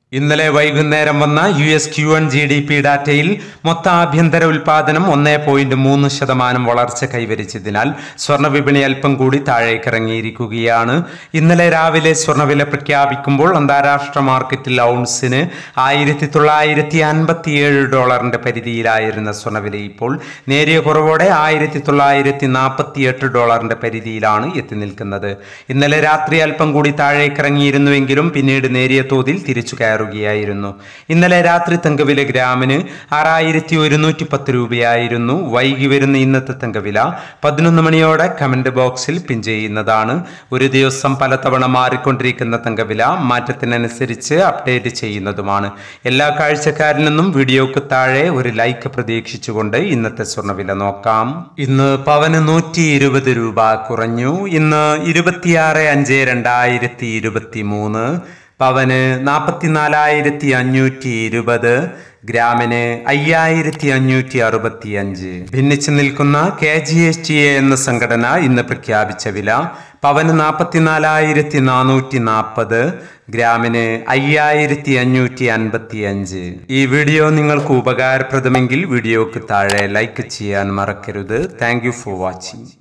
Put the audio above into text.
ഇന്നലെ വൈകുന്നേരം വന്ന U S Q N G D P ഡാറ്റയിൽ മൊത്ത ആഭ്യന്തര ഉൽപാദനം ഒന്നേ പോയിന്റ് മൂന്ന് ശതമാനം വളർച്ച കൈവരിച്ചതിനാൽ സ്വർണ്ണ വിപണി അല്പം കൂടി താഴേക്കിറങ്ങിയിരിക്കുകയാണ് ഇന്നലെ രാവിലെ സ്വർണ്ണവില പ്രഖ്യാപിക്കുമ്പോൾ അന്താരാഷ്ട്ര മാർക്കറ്റിൽ ഔൺസിന് ആയിരത്തി തൊള്ളായിരത്തി അൻപത്തിയേഴ് ഡോളറിന്റെ പരിധിയിലായിരുന്ന സ്വർണ്ണവില ഇപ്പോൾ നേരിയ കുറവോടെ ആയിരത്തി തൊള്ളായിരത്തി നാൽപ്പത്തി എട്ട് ഡോളറിന്റെ പരിധിയിലാണ് എത്തി നിൽക്കുന്നത് ഇന്നലെ രാത്രി അല്പം കൂടി താഴേക്കിറങ്ങിയിരുന്നുവെങ്കിലും പിന്നീട് നേരിയ തോതിൽ തിരിച്ചു കയറുകയായിരുന്നു ഇന്നലെ രാത്രി തങ്കവില ഗ്രാമിന് ആറായിരത്തി ഒരുന്നൂറ്റി പത്ത് രൂപയായിരുന്നു വൈകി വരുന്ന ഇന്നത്തെ തങ്കവില പതിനൊന്ന് മണിയോടെ കമന്റ് ബോക്സിൽ പിൻ ചെയ്യുന്നതാണ് ഒരു ദിവസം പലതവണ മാറിക്കൊണ്ടിരിക്കുന്ന തങ്കവില മാറ്റത്തിനനുസരിച്ച് അപ്ഡേറ്റ് ചെയ്യുന്നതുമാണ് എല്ലാ കാഴ്ചക്കാരിൽ നിന്നും വീഡിയോക്ക് താഴെ ഒരു ലൈക്ക് പ്രതീക്ഷിച്ചുകൊണ്ട് ഇന്നത്തെ സ്വർണ്ണവില നോക്കാം ഇന്ന് പവന് നൂറ്റി ഇരുപത് രൂപ കുറഞ്ഞു ഇന്ന് ഇരുപത്തിയാറ് അഞ്ച് രണ്ടായിരത്തി ഇരുപത്തി മൂന്ന് പവന് നാൽപ്പത്തിനാലായിരത്തി അഞ്ഞൂറ്റി ഇരുപത് ഗ്രാമിന് അയ്യായിരത്തി അഞ്ഞൂറ്റി അറുപത്തി അഞ്ച് ഭിന്നിച്ചു നിൽക്കുന്ന K G S T A എന്ന സംഘടന ഇന്ന് പ്രഖ്യാപിച്ച വില പവന് നാൽപ്പത്തിനാലായിരത്തി നാനൂറ്റി നാൽപ്പത് ഗ്രാമിന് അയ്യായിരത്തി അഞ്ഞൂറ്റി അൻപത്തി അഞ്ച് ഈ വീഡിയോ നിങ്ങൾക്ക് ഉപകാരപ്രദമെങ്കിൽ വീഡിയോക്ക് താഴെ ലൈക്ക് ചെയ്യാൻ മറക്കരുത് താങ്ക് യു ഫോർ വാച്ചിങ്